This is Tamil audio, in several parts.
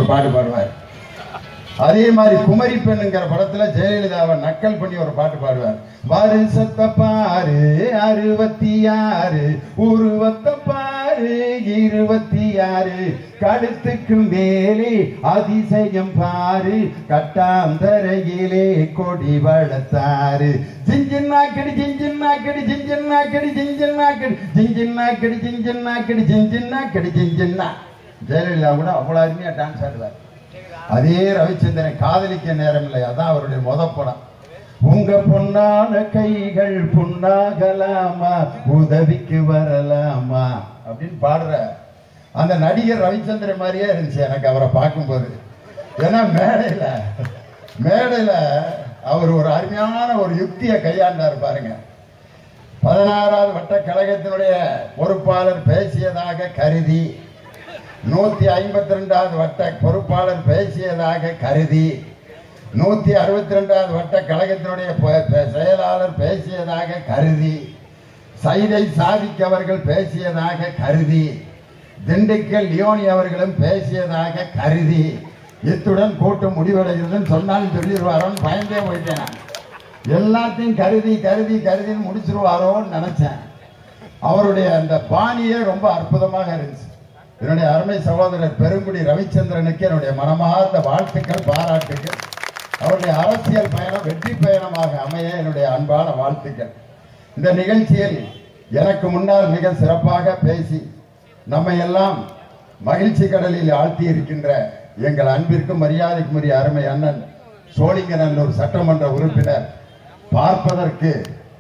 பாட்டு பாடுவார் அதே மாதிரி குமரி பெண்ணுங்கிற படத்துல ஜெயலலிதாவை நக்கல் பண்ணி ஒரு பாட்டு பாடுவார் வருஷத்தை பாரு அறுபத்தி ஆறு உருவத்தை பாரு இருபத்தி ஆறு கழுத்துக்கு மேலே அதிசயம் பாரு கட்டாந்தரையிலே கொடி வளர்த்தாரு ஜிஞ்சின்னாக்கடி ஜிஞ்சின்னாக்கடி ஜிஞ்சின்னாக்கடி ஜிஞ்சின்னாக்கடி ஜிஞ்சின்னாக்கடி ஜிஞ்சின்னாக்கடி ஜிஞ்சின்னாக்கடி ஜிஞ்சின்னா ஜெயலலிதா கூட அவ்வளவு அருமையா டான்ஸ் ஆடுவார் அதே ரவிச்சந்திரன் காதலிக்க நேரம் இல்லை அதான் அவருடைய முத படம் உங்க பொன்னான கைகள் புண்ணாகலாமா உதவிக்கு வரலாமா அப்படின்னு பாடுற அந்த நடிகர் ரவிச்சந்திரன் மாதிரியே இருந்துச்சு எனக்கு அவரை பார்க்கும்போது ஏன்னா மேடையில மேடையில அவர் ஒரு அருமையான ஒரு யுக்தியை கையாண்டார் பாருங்க பதினாறாவது வட்ட கழகத்தினுடைய பொறுப்பாளர் பேசியதாக கருதி நூத்தி ஐம்பத்தி ரெண்டாவது வட்ட பொறுப்பாளர் பேசியதாக கருதி நூத்தி அறுபத்தி ரெண்டாவது வட்ட கழகத்தினுடைய ப- ப- செயலாளர் பேசியதாக கருதி சைதை சாதிக் அவர்கள் பேசியதாக கருதி திண்டுக்கல் லியோனி அவர்களும் பேசியதாக கருதி இத்துடன் கூட்டம் முடிவடைகிறதுன்னு சொன்னாலும் சொல்லிடுவாரோன்னு பயந்தே போயிட்டேன் நான். எல்லாத்தையும் கருதி கருதி கருதின்னு முடிச்சிருவாரோன்னு நினைச்சேன் அவருடைய அந்த பாணியே ரொம்ப அற்புதமாக இருந்துச்சு என்னுடைய அருமை சகோதரர் பெருங்குடி ரவிச்சந்திரனுக்கு என்னுடைய மனமார்ந்த வாழ்த்துக்கள் பாராட்டுக்கள் அவருடைய அரசியல் பயணம் வெற்றி பயணமாக அமைய என்னுடைய அன்பான வாழ்த்துக்கள் இந்த நிகழ்ச்சியில் எனக்கு முன்னால் மிக சிறப்பாக பேசி நம்மை எல்லாம் மகிழ்ச்சி கடலில் ஆழ்த்தி இருக்கின்ற எங்கள் அன்பிற்கும் மரியாதைக்கும் உரிய அருமை அண்ணன் சோழிங்கநல்லூர் சட்டமன்ற உறுப்பினர் பார்ப்பதற்கு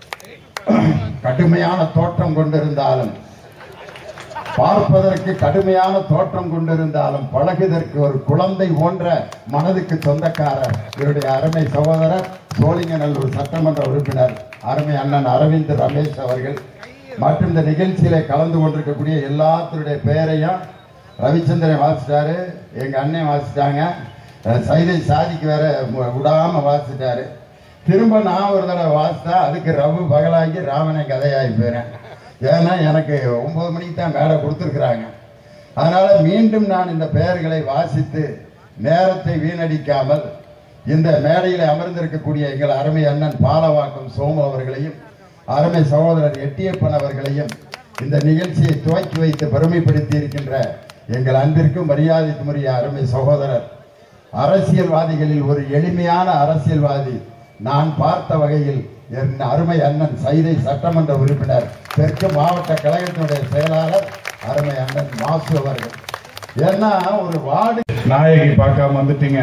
கடுமையான தோற்றம் கொண்டிருந்தாலும் பார்ப்பதற்கு கடுமையான தோற்றம் கொண்டிருந்தாலும் பழகுதற்கு ஒரு குழந்தை போன்ற மனதுக்கு சொந்தக்காரர் இவருடைய அருமை சகோதரர் சோழிங்கநல்லூர் சட்டமன்ற உறுப்பினர் அருமை அண்ணன் அரவிந்த் ரமேஷ் அவர்கள் மற்றும் இந்த நிகழ்ச்சியில கலந்து கொண்டிருக்கக்கூடிய எல்லாத்தினுடைய பெயரையும் ரவிச்சந்திரன் வாசிட்டாரு எங்க அண்ணன் வாசிட்டாங்க அஹ் சைதை சாதிக்கு வேற மு- விடாம வாசிட்டாரு திரும்ப நான் ஒரு தடவை வாசித்தா அதுக்கு ரவு பகலாகி ராமனை கதையாகி போயிறேன் ஏன்னா எனக்கு ஒன்பது மணிக்கு தான் மேடை கொடுத்துருக்குறாங்க அதனால மீண்டும் நான் இந்த பெயர்களை வாசித்து நேரத்தை வீணடிக்காமல் இந்த மேடையில் அமர்ந்திருக்கக்கூடிய எங்கள் அருமை அண்ணன் பாலவாக்கம் சோமு அவர்களையும் அருமை சகோதரர் எட்டியப்பன் அவர்களையும் இந்த நிகழ்ச்சியை துவக்கி வைத்து பெருமைப்படுத்தி இருக்கின்ற எங்கள் அன்பிற்கும் மரியாதைக்கும் உரிய அருமை சகோதரர் அரசியல்வாதிகளில் ஒரு எளிமையான அரசியல்வாதி நான் பார்த்த வகையில் என் அருமை அண்ணன் சைதை சட்டமன்ற உறுப்பினர் தெற்கு மாவட்ட கழகத்தினுடைய செயலாளர் அருமை அண்ணன் மாசு அவர்கள் ஏன்னா ஒரு வார்டு நாயகி பார்க்காம வந்துட்டீங்க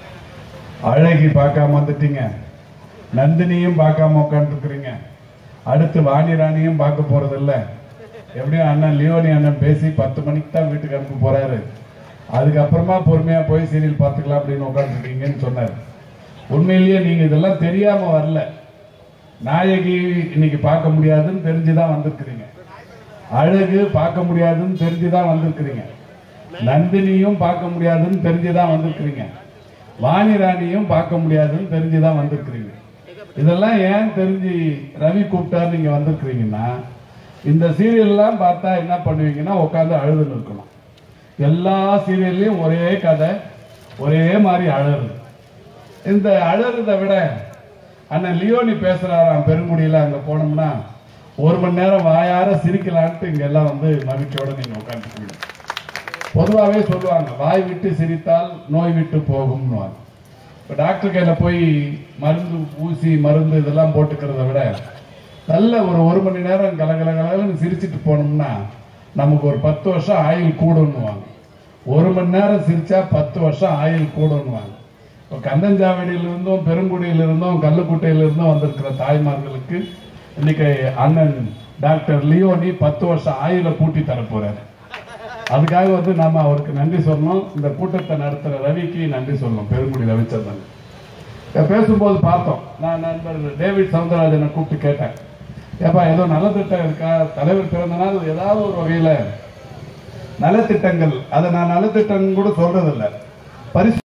அழகி பார்க்காம வந்துட்டீங்க நந்தினியும் பார்க்காம உட்காந்துருக்குறீங்க அடுத்து வாணி ராணியும் பார்க்க போறது இல்ல எப்படியும் அண்ணன் லியோனி அண்ணன் பேசி பத்து மணிக்கு தான் வீட்டுக்கு அனுப்ப போறாரு அதுக்கப்புறமா பொறுமையா போய் சீரியல் பார்த்துக்கலாம் அப்படின்னு உட்காந்துருக்கீங்கன்னு சொன்னார் உண்மையிலேயே நீங்க இதெல்லாம் தெரியாம வரல நாயகி இன்னைக்கு பார்க்க முடியாதுன்னு தெரிஞ்சுதான் வந்திருக்கிறீங்க அழகு பார்க்க முடியாதுன்னு தெரிஞ்சுதான் வந்திருக்கிறீங்க நந்தினியும் பார்க்க முடியாதுன்னு தெரிஞ்சுதான் வந்திருக்கிறீங்க வாணி ராணியும் பார்க்க முடியாதுன்னு தெரிஞ்சுதான் வந்திருக்கிறீங்க இதெல்லாம் ஏன் தெரிஞ்சு ரவி கூப்பிட்டாரு நீங்க வந்திருக்கிறீங்கன்னா இந்த சீரியல்லாம் பார்த்தா என்ன பண்ணுவீங்கன்னா உட்காந்து அழுதுன்னு இருக்கணும் எல்லா சீரியல்லையும் ஒரே கதை ஒரே மாதிரி அழகு இந்த அழறதை விட அண்ணன் லியோனி பேசுறாராம் பெருங்குடியில அங்க போனோம்னா ஒரு மணி நேரம் வாயார சிரிக்கலான்ட்டு இங்க எல்லாம் வந்து மகிழ்ச்சியோட நீங்க உட்காந்துக்குவீங்க பொதுவாகவே சொல்லுவாங்க வாய் விட்டு சிரித்தால் நோய் விட்டு போகும்னுவாங்க இப்போ டாக்டர் கையில் போய் மருந்து ஊசி மருந்து இதெல்லாம் போட்டுக்கிறத விட நல்ல ஒரு ஒரு மணி நேரம் கலகல கலகலன்னு சிரிச்சிட்டு போனோம்னா நமக்கு ஒரு பத்து வருஷம் ஆயுள் கூடுன்னுவாங்க ஒரு மணி நேரம் சிரிச்சா பத்து வருஷம் ஆயுள் கூடுன்னுவாங்க இப்போ கந்தஞ்சாவடியிலிருந்தும் பெருங்குடியிலிருந்தும் கல்லுக்குட்டையிலிருந்தும் வந்திருக்கிற தாய்மார்களுக்கு இன்னைக்கு அண்ணன் டாக்டர் லியோனி பத்து வருஷம் ஆயுளை கூட்டி தர போறாரு அதுக்காக வந்து நம்ம அவருக்கு நன்றி சொல்லணும் இந்த கூட்டத்தை நடத்துற ரவிக்கு நன்றி சொல்லணும் பெருங்குடி ரவிச்சந்திரன் இப்ப பேசும்போது பார்த்தோம் நான் நண்பர் டேவிட் சவுந்தரராஜனை கூப்பிட்டு கேட்டேன் ஏப்பா ஏதோ நலத்திட்டம் இருக்கா தலைவர் பிறந்த நாள் ஏதாவது ஒரு வகையில நலத்திட்டங்கள் அதை நான் நலத்திட்டம் கூட சொல்றது இல்ல பரிசு